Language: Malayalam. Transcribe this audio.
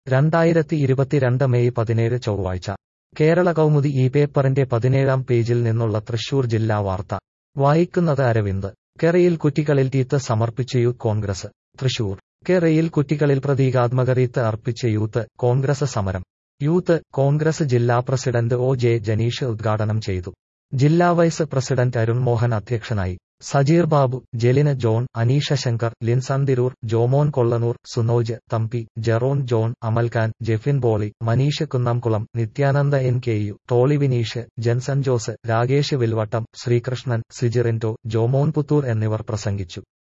രണ്ടായിരത്തി ഇരുപത്തിരണ്ട് മെയ് പതിനേഴ് ചൊവ്വാഴ്ച കേരള കൗമുദി ഈ പേപ്പറിന്റെ പതിനേഴാം പേജിൽ നിന്നുള്ള തൃശൂർ ജില്ലാ വാർത്ത വായിക്കുന്നത് അരവിന്ദ് കെറയിൽ കുറ്റികളിൽ തീത്ത് സമർപ്പിച്ച യൂത്ത് കോൺഗ്രസ് തൃശൂർ കെറയിൽ കുറ്റികളിൽ പ്രതീകാത്മക റീത്ത് അർപ്പിച്ച യൂത്ത് കോൺഗ്രസ് സമരം യൂത്ത് കോൺഗ്രസ് ജില്ലാ പ്രസിഡന്റ് ഒ ജെ ജനീഷ് ഉദ്ഘാടനം ചെയ്തു ജില്ലാ വൈസ് പ്രസിഡന്റ് അരുൺ മോഹൻ അധ്യക്ഷനായി Sajeer Babu Jelina John Aneesha Shankar Linson Tirur Jomon Kollanur Sunoj Thampi Jeron John Amalkhan Jefin Boli Maneesh Kunnamkulam Nithyananda N K U Toli Vineesh Jenson Jose Rakesh Vilvattom Sreekrishnan Sijirinto Jomon Puthur എന്നിവർ പ്രസംഗിച്ചു